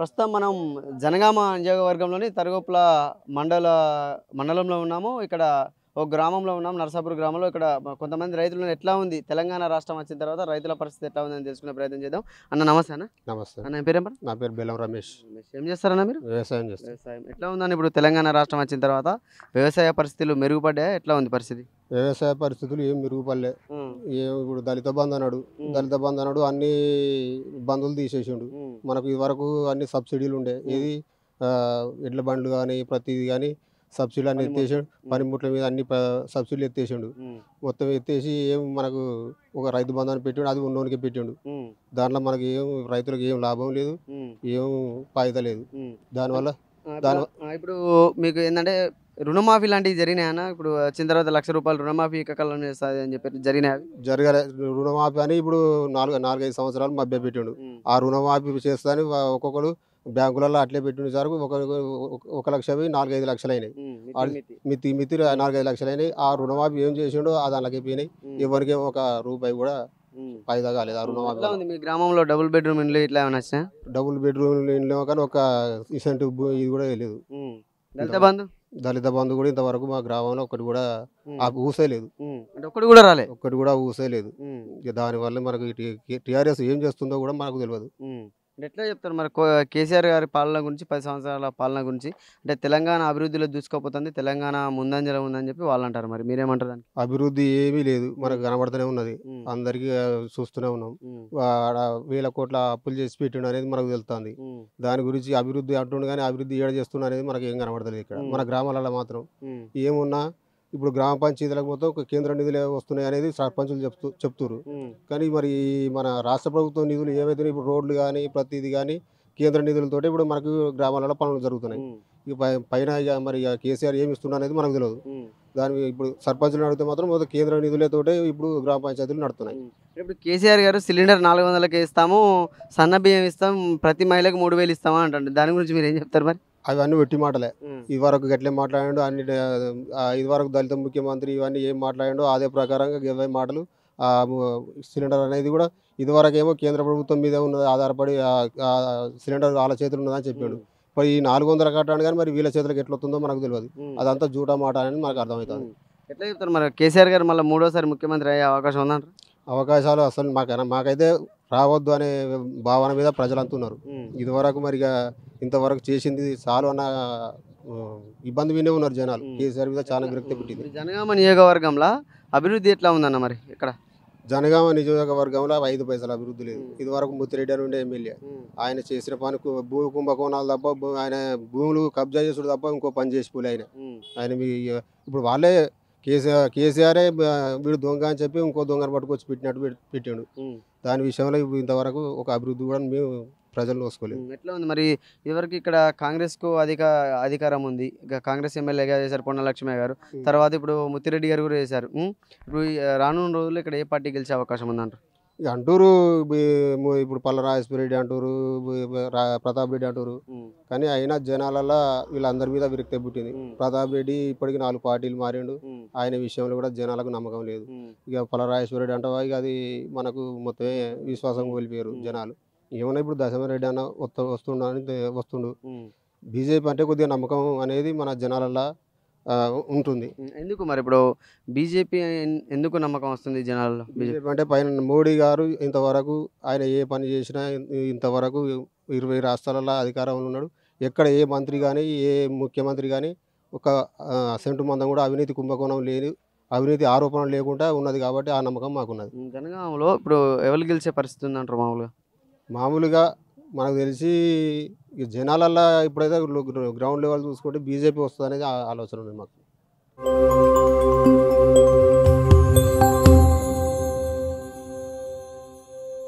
ప్రస్తుతం మనం జనగామ నియోజకవర్గంలోని తరగోపుల మండల మండలంలో ఉన్నాము ఇక్కడ ఒక గ్రామంలో ఉన్నాం నరసాపూర్ గ్రామంలో ఇక్కడ కొంతమంది రైతులు ఎట్లా ఉంది తెలంగాణ రాష్ట్రం వచ్చిన తర్వాత రైతుల పరిస్థితి ఎట్లా ఉందని తెలుసుకునే ప్రయత్నం చేద్దాం అన్న నమస్తే అన్న నమస్తే అన్న పేరు ఏం నా పేరు బెల్లం రమేష్ ఏం చేస్తారన్న మీరు వ్యవసాయం చేస్తాను వ్యవసాయం ఎట్లా ఉందని ఇప్పుడు తెలంగాణ రాష్ట్రం వచ్చిన తర్వాత వ్యవసాయ పరిస్థితులు మెరుగుపడ్డాయా ఎట్లా ఉంది పరిస్థితి వ్యవసాయ పరిస్థితులు ఏం మెరుగుపడలే ఏం ఇప్పుడు దళిత బంధు అన్నాడు దళిత బంధు అన్నాడు అన్ని బంధువులు తీసేసిండు మనకు ఇది వరకు అన్ని సబ్సిడీలు ఉండే ఏది ఆ, ఎడ్ల బండ్లు కానీ ప్రతిది కానీ సబ్సిడీలు అన్ని పనిముట్లు. ఎత్తేసాడు పనిముట్ల మీద అన్ని ప- సబ్సిడీలు ఎత్తేసిండు మొత్తం ఎత్తేసి ఏం మనకు ఒక రైతు బంధాన్ని పెట్టిండు అది ఉన్నోనికి పెట్టిండు దాంట్లో మనకి ఏం రైతులకు ఏం లాభం లేదు ఏం ఫాయిదా లేదు దానివల్ల దాని- ఆ, ఇప్పుడు మీకు ఏంటంటే రుణమాఫీ లాంటివి జరిగినాయన్న ఇప్పుడు వచ్చిన తర్వాత లక్ష రూపాయలు రుణమాఫీ ఏకకాలం చేస్తుంది అని చెప్పి జరిగినాయి అవి? జరగలే రుణమాఫీ అని ఇప్పుడు నాలుగు నాలుగైదు సంవత్సరాలు మభ్య పెట్టిండు ఆ రుణమాఫీ చేస్తాని ఒక్కొక్కరు బ్యాంకులలో అట్లే పెట్టిన సార్ ఒక ఒక లక్ష పోయి నాలుగైదు లక్షలు అయినాయి మితి, ఆడ- మితి. మితి మితి నాలుగైదు లక్షలు అయినాయి ఆ రుణమాఫీ ఏం చేసిండో ఆ దానిలోకి పోయినాయి ఉమ్, ఎవరికి ఒక రూపాయి కూడా ఉమ్. ఫాయిదా కాలేదు ఆ రుణమాఫీ ఎట్లా వల్ల. ఉంది మీ గ్రామంలో డబుల్ బెడ్రూమ్ ఇండ్లు ఇట్లా ఏమైనా వచ్చినాయా డబుల్ బెడ్రూమ్ ఇంట్లో కానీ ఒక ఇసెంట్ ఇది కూడా లేదు దళిత బంధు దళిత బంధు కూడా ఇంతవరకు మా గ్రామంలో ఒకటి కూడా ఉమ్, ఆ ఊసే లేదు ఉమ్. అంటే ఒక్కటి కూడా రాలే ఒక్కటి కూడా ఊసే లేదు ఉమ్, ఇక దానివల్ల మనకు టీఆర్ఎస్ ఏం చేస్తుందో కూడా మనకు తెలియదు ఉమ్. అంటే ఎట్లా చెప్తారు మరి కో- కేసీఆర్ గారి పాలన గురించి పది సంవత్సరాల పాలన గురించి అంటే తెలంగాణ అభివృద్ధిలో దూసుకోపోతుంది తెలంగాణ ముందంజలో ఉందని చెప్పి వాళ్ళు అంటారు మరి మీరేమంటారు దానికి అభివృద్ధి ఏమీ లేదు మనకు కనబడుతూనే ఉన్నది ఉమ్, అందరికీ ఆ, చూస్తూనే ఉన్నాం ఉమ్, ఆడ వేల కోట్ల అప్పులు చేసి పెట్టిండు అనేది మనకు తెలుస్తుంది ఉమ్, దాని గురించి అభివృద్ధి అంటుండు కానీ అభివృద్ధి ఏడ చేస్తున్నా అనేది మనకి ఏం కనబడతలేదు ఇక్కడ ఉమ్. మన గ్రామాలలో మాత్రం ఉమ్, ఏమున్నా ఇప్పుడు గ్రామ పంచాయతీలకు మొత్తం ఒక కేంద్ర నిధులు వస్తున్నాయి అనేది సర్పంచులు చెప్తూ చెప్తున్నారు ఉమ్, కానీ మరి మన రాష్ట్ర ప్రభుత్వం నిధులు ఏవైతే ఇప్పుడు రోడ్లు కానీ ప్రతిదీ కానీ కేంద్ర నిధులతోటి ఇప్పుడు మనకు గ్రామాలలో పనులు జరుగుతున్నాయి ఉమ్, ఇక పై- పైన ఇక మరి ఇక కేసీఆర్ ఏమి ఇస్తున్నా అనేది మనకు తెలియదు ఉమ్. దాని ఇప్పుడు సర్పంచులు అడిగితే మాత్రం మొత్తం కేంద్ర నిధులతోటే ఇప్పుడు గ్రామ పంచాయతీలు నడుస్తున్నాయి ఇప్పుడు కేసీఆర్ గారు సిలిండర్ నాలుగు వందలకి ఇస్తాము సన్న బియ్యం ఇస్తాం ప్రతి మహిళకి మూడు వేలు ఇస్తామా అంటారు దాని గురించి మీరు ఏం చెప్తారు మరి అవన్నీ వెట్టి మాటలే ఇది వరకు గట్లే మాట్లాడాడు అన్ని ఆ, ఇది వరకు దళిత ముఖ్యమంత్రి ఇవన్నీ ఏం మాట్లాడాడో అదే ప్రకారంగా ఇరవై మాటలు ఆ ము- సిలిండర్ అనేది కూడా ఇదివరకు ఏమో కేంద్ర ప్రభుత్వం మీద ఉన్నది ఆధారపడి ఆ- ఆ సిలిండర్ వాళ్ళ చేతులు ఉన్నదని చెప్పాడు మరి ఈ నాలుగు వందల కట్టాడు కానీ మరి వీళ్ళ చేతులకు ఎట్లా వస్తుందో మనకు తెలియదు అదంతా జూటా మాట అని మనకు అర్థమవుతుంది ఎట్లా చెప్తారు మరి కేసీఆర్ గారు మళ్ళీ మూడోసారి ముఖ్యమంత్రి అయ్యే అవకాశం ఉందంటారు అవకాశాలు అసలు మాకైనా మాకైతే రావద్దు అనే భావన మీద ప్రజలంతా ఉన్నారు ఇదివరకు మరి ఇక ఇంతవరకు చేసింది చాలు అన్న ఆ, ఇబ్బంది వినే ఉన్నారు జనాలు ఉమ్. కేసీఆర్ మీద చాలా విరక్తి పుట్టింది ఇప్పుడు జనగామ నియోజకవర్గంలో అభివృద్ధి ఎట్లా ఉందన్న మరి ఇక్కడ జనగామ నియోజకవర్గంలో ఐదు పైసల అభివృద్ధి లేదు ఉమ్. ఇదివరకు ముత్తిరెడ్డి అని ఉండే ఎమ్మెల్యే ఆయన చేసిన పని కు- భూ కుంభకోణాలు తప్ప భూ- ఆయన భూములు కబ్జా చేసుడు తప్ప ఇంకో పని చేసి పోలే ఆయన ఆయన మీ ఇప్పుడు వాళ్ళే కేసీఆర్ కేసీఆరే బ- వీడు దొంగ అని చెప్పి ఇంకో దొంగను పట్టుకొచ్చి పెట్టినట్టు పెట్- పెట్టాడు దాని విషయంలో ఇప్పుడు ఇంతవరకు ఒక అభివృద్ధి కూడా మేము ప్రజలు నోసుకోలేదు ఉమ్, ఎట్లా ఉంది మరి ఇదివరకు ఇక్కడ కాంగ్రెస్ కు అధిక అధికారం ఉంది ఇక కాంగ్రెస్ ఎమ్మెల్యేగా చేశారు పొన్న లక్ష్మయ్య గారు ఉమ్. తర్వాత ఇప్పుడు ముత్తిరెడ్డి గారు కూడా చేశారు ఉమ్, ఇప్పుడు ఈ రానున్న రోజుల్లో ఇక్కడ ఏ పార్టీ గెలిచే అవకాశం ఉందంటారు ఇక అంటూరు బి- ము- ఇప్పుడు పల్ల రాజేశ్వర రెడ్డి అంటారు బి- బి- రా- ప్రతాప్ రెడ్డి అంటారు కానీ అయినా జనాలలో వీళ్ళందరి మీద విరక్తి పుట్టింది ప్రతాప్ రెడ్డి ఇప్పటికి నాలుగు పార్టీలు మారిండు ఆయన విషయంలో కూడా జనాలకు నమ్మకం లేదు ఇక పలరాజేశ్వర రెడ్డి అంటావా ఇక అది మనకు మొత్తమే విశ్వాసం కోల్పోయారు జనాలు ఏమన్నా ఇప్పుడు దశమరెడ్డి అన్న వస్త వస్తుండ అని తె- వస్తుండు బీజేపీ అంటే కొద్దిగా నమ్మకం అనేది మన జనాలల్లో ఆ, ఉంటుంది ఉమ్, ఎందుకు మరి ఇప్పుడు బీజేపీ ఎందుకు నమ్మకం వస్తుంది జనాల్లో బీజేపీ బీజేపీ అంటే పైన మోడీ గారు ఇంతవరకు ఆయన ఏ పని చేసినా ఇన్- ఇంతవరకు ఇరవై రాష్ట్రాలలో అధికారంలో ఉన్నాడు ఎక్కడ ఏ మంత్రి కానీ ఏ ముఖ్యమంత్రి కానీ ఒక ఆ, సెంటు మందం కూడా అవినీతి కుంభకోణం లేని అవినీతి ఆరోపణ లేకుండా ఉన్నది కాబట్టి ఆ నమ్మకం మాకున్నది ఉమ్, జనగామలో ఇప్పుడు ఎవరు గెలిచే పరిస్థితి ఉందంటారు మామూలుగా మామూలుగా మనకు తెలిసి ఈ జనాలల్లో ఇప్పుడైతే గ్రౌండ్ లెవెల్ చూసుకుంటే బీజేపీ వస్తుంది అనేది ఆలోచన ఉంది మాకు